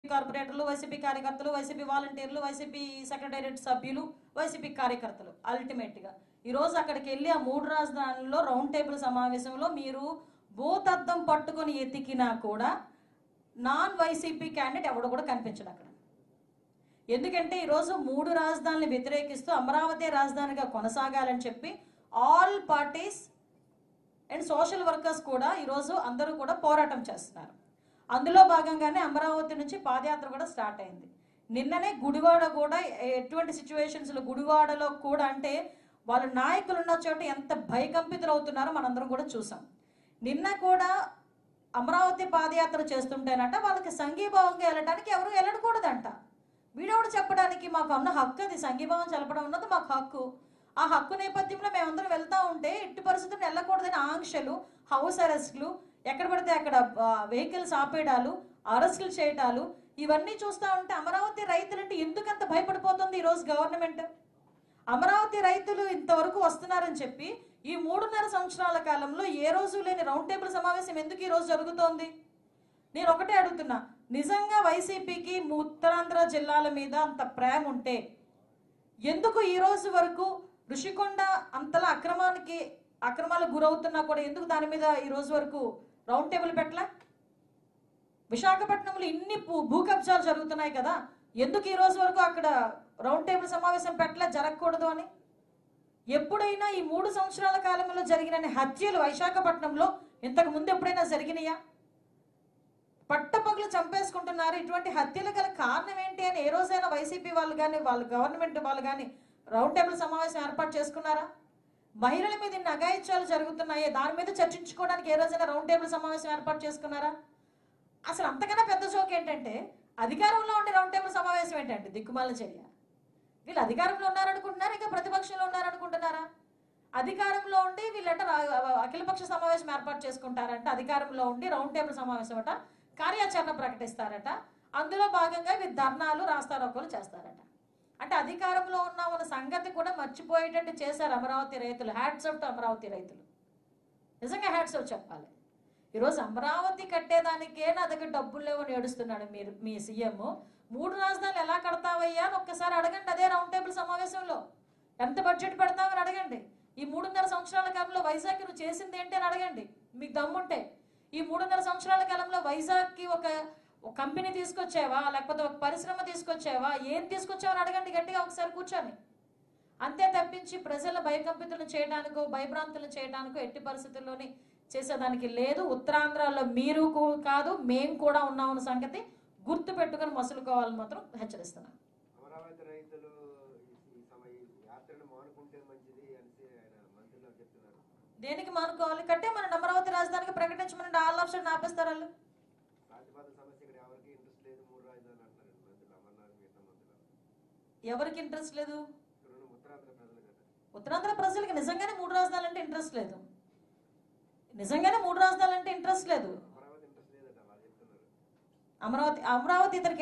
కార్పొరేటర్లు వైసీపీ కార్యకర్తలు వైసీపీ వాలంటీర్లు వైసీపీ సెక్రటేరియట్ సభ్యులు వైసీపీ కార్యకర్తలు అల్టిమేట్ గా ఈ రోజు అక్కడికి వెళ్ళి ఆ మూడు రాజధానుల్లో రౌండ్ టేబుల్ సమావేశంలో మీరు భూతద్దం పట్టుకొని ఎతికినా కూడా నాన్ వైసీపీ క్యాండిడేట్ ఎవడు కూడా కనిపించడు అక్కడ ఎందుకంటే ఈరోజు మూడు రాజధానులు వ్యతిరేకిస్తూ అమరావతి రాజధానిగా కొనసాగాలని చెప్పి all parties and social workers కూడా ఈరోజు అందరూ కూడా పోరాటం చేస్తున్నారు అందులో భాగంగానే అమరావతి నుంచి పాదయాత్ర కూడా స్టార్ట్ అయింది నిన్ననే గుడివాడ కూడా ఎటువంటి సిచ్యువేషన్స్లో గుడివాడలో కూడా అంటే వాళ్ళ నాయకులు ఉన్న చోట ఎంత భయకంపితులు అవుతున్నారో మనందరం కూడా చూసాం నిన్న కూడా అమరావతి పాదయాత్ర చేస్తుంటేనట వాళ్ళకి సంఘీభావంగా వెళ్ళడానికి ఎవరు వెళ్ళకూడదంట వీడోడు చెప్పడానికి మాకు అన్న హక్కు అది సంఘీభావం తెలపడం ఉన్నది మాకు హక్కు ఆ హక్కు నేపథ్యంలో మేమందరం వెళ్తా ఉంటే ఎట్టి పరిస్థితుల్లో వెళ్ళకూడదని ఆంక్షలు హౌస్ అరెస్ట్లు ఎక్కడ పడితే అక్కడ వెహికల్స్ ఆపేయడాలు అరెస్టులు చేయటాలు ఇవన్నీ చూస్తా ఉంటే అమరావతి రైతులంటే ఎందుకంత భయపడిపోతుంది ఈ రోజు గవర్నమెంట్ అమరావతి రైతులు ఇంతవరకు వస్తున్నారని చెప్పి ఈ మూడున్నర సంవత్సరాల కాలంలో ఏ రోజు లేని రౌండ్ టేబుల్ సమావేశం ఎందుకు ఈ రోజు జరుగుతోంది నేను ఒకటే అడుగుతున్నా నిజంగా వైసీపీకి ఉత్తరాంధ్ర జిల్లాల మీద అంత ప్రేమ ఉంటే ఎందుకు ఈ రోజు వరకు ఋషికొండ అంతలా అక్రమానికి అక్రమాలకు గురవుతున్నా కూడా ఎందుకు దాని మీద ఈ రోజు వరకు రౌండ్ టేబుల్ పెట్టలే విశాఖపట్నంలో ఇన్ని భూ- భూ కబ్జాలు జరుగుతున్నాయి కదా ఎందుకు ఈ రోజు వరకు అక్కడ రౌండ్ టేబుల్ సమావేశం పెట్టలే జరగకూడదు అని ఎప్పుడైనా ఈ మూడు సంవత్సరాల కాలంలో జరిగిన హత్యలు విశాఖపట్నంలో ఇంతకు ముందు ఎప్పుడైనా జరిగినాయా పట్టపగలు చంపేసుకుంటున్నారు ఇటువంటి హత్యలు గల కారణం ఏంటి అని ఏ రోజైనా వైసీపీ వాళ్ళు కానీ వాళ్ళ గవర్నమెంట్ వాళ్ళు కానీ రౌండ్ టేబుల్ సమావేశం ఏర్పాటు చేసుకున్నారా మహిళల మీద ఇన్ని అఘాయిత్యాలు జరుగుతున్నాయి దాని మీద చర్చించుకోవడానికి ఏ రోజైనా రౌండ్ టేబుల్ సమావేశం ఏర్పాటు చేసుకున్నారా అసలు అంతకన్నా పెద్ద జోక్ ఏంటంటే అధికారంలో ఉండే రౌండ్ టేబుల్ సమావేశం ఏంటంటే దిక్కుమాల చర్య వీళ్ళు అధికారంలో ఉన్నారనుకుంటున్నారా ఇంకా ప్రతిపక్షంలో ఉన్నారనుకుంటున్నారా అధికారంలో ఉండి వీళ్ళంట రా- అఖిలపక్ష సమావేశం ఏర్పాటు చేసుకుంటారంట అధికారంలో ఉండి రౌండ్ టేబుల్ సమావేశం అట కార్యాచరణ ప్రకటిస్తారట అందులో భాగంగా వీళ్ళు ధర్నాలు రాస్తారోకోలు చేస్తారట అంటే అధికారంలో ఉన్న ఉన్న సంగతి కూడా మర్చిపోయేటట్టు చేశారు అమరావతి రైతులు హ్యాట్స్ ఆఫ్ టు అమరావతి రైతులు నిజంగా హ్యాట్స్ ఆఫ్ చెప్పాలి ఈరోజు అమరావతి కట్టేదానికే నా దగ్గర డబ్బులు లేవని ఏడుస్తున్నాడు మీరు మీ సీఎం మూడు రాజధానులు ఎలా కడతావయ్యా అని ఒక్కసారి అడగండి అదే రౌండ్ టేబుల్ సమావేశంలో ఎంత బడ్జెట్ పెడతామని అడగండి ఈ మూడున్నర సంవత్సరాల కాలంలో వైజాగ్ నువ్వు చేసింది ఏంటి అని అడగండి మీకు దమ్ముంటే ఈ మూడున్నర సంవత్సరాల కాలంలో వైజాగ్కి ఒక ఒక కంపెనీ తీసుకొచ్చావా లేకపోతే ఒక పరిశ్రమ తీసుకొచ్చావా ఏం తీసుకొచ్చావని అడగండి గట్టిగా ఒకసారి కూర్చొని అంతే తప్పించి ప్రజల భయకంపితులను చేయడానికో భయభ్రాంతులను చేయడానికో ఎట్టి పరిస్థితుల్లోని చేసేదానికి లేదు ఉత్తరాంధ్రలో మీరు కూ- కాదు మేము కూడా ఉన్నామన్న సంగతి గుర్తు పెట్టుకొని మసులుకోవాలని మాత్రం హెచ్చరిస్తున్నాను అమరావతి రైతులు ఈ- ఈ సమయ ఈ యాత్రను మానుకుంటే మంచిది అనేసి ఆయన మంత్రులు చెప్తున్నారు దేనికి మానుకోవాలి కట్టే మన అమరావతి రాజధానికి ప్రకటించమని ఆల్ ఆప్షన్ ఆపేస్తారు వాళ్ళు ప్రాతిపాద సమస్య ఇక్కడ ఎవరికి ఇంట్రెస్ట్ లేదు మూడు రాజధానులు అంటున్నారు మంత్రులు అమర్నాథ్ మిగతా మంత్రులు ఎవరికి ఇంట్రెస్ట్ లేదు ఇక్కడ ఉన్న ఉత్తరాంధ్ర ప్రజలు కదా ఉత్తరాంధ్ర ప్రజలకు నిజంగానే మూడు రాజధానులు అంటే ఇంట్రెస్ట్ లేదు నిజంగానే మూడు రాజధానులు అంటే ఇంట్రెస్ట్ లేదు అమరావతి ఇంట్రెస్ట్ లేదట వాళ్ళు చెప్తున్నారు అమరావతి అమరావతి ఇతనికి